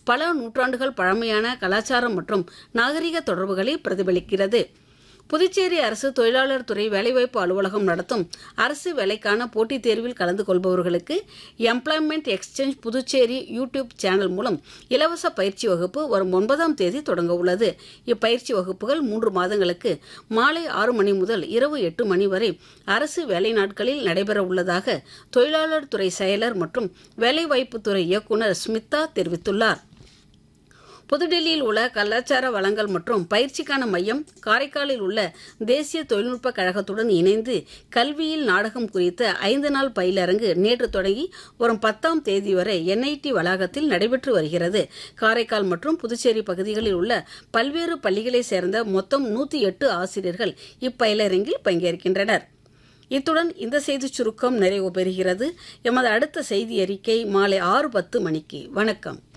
பல நூற்றாண்டுகள் பழமையான கலாச்சாரம் மற்றும் நாகரிக தொடர்புகளை பிரதிபலிக்கிறது புதுச்சேரி அரசு தொழிலாளர் துறை வேலைவாய்ப்பு அலுவலகம் நடத்தும் அரசு வேலைக்கான போட்டித் தேர்வில் கலந்து கொள்பவர்களுக்கு employment exchange Puducherry YouTube channel மூலம் இலவச பயிற்சி வகுப்பு வரும் ஒன்பதாம் தேதி தொடங்க உள்ளது இப்பயிற்சி வகுப்புகள் மூன்று மாதங்களுக்கு மாலை ஆறு மணி முதல் இரவு எட்டு மணி வரை அரசு வேலை நாட்களில் நடைபெற உள்ளதாக தொழிலாளர் துறை செயலர் மற்றும் வேலைவாய்ப்புத்துறை இயக்குநர் ஸ்மிதா தெரிவித்துள்ளார் புதுடெல்லியில் உள்ள கலாச்சார வளங்கள் மற்றும் பயிற்சிக்கான மையம் காரைக்காலில் உள்ள தேசிய தொழில்நுட்ப கழகத்துடன் இணைந்து கல்வியில் நாடகம் குறித்த ஐந்து நாள் பயிலரங்கு நேற்று தொடங்கி வரும் பத்தாம் தேதி வரை என்ஐடி வளாகத்தில் நடைபெற்று வருகிறது காரைக்கால் மற்றும் புதுச்சேரி பகுதிகளில் உள்ள பல்வேறு பள்ளிகளைச் சேர்ந்த மொத்தம் நூற்றி எட்டு ஆசிரியர்கள் இப்பயிலரங்கில் பங்கேற்கின்றனர் இத்துடன் இந்த செய்திச் சுருக்கம் நிறைவு பெறுகிறது எமது அடுத்த செய்தி அறிக்கை மாலை ஆறு பத்து மணிக்கு வணக்கம்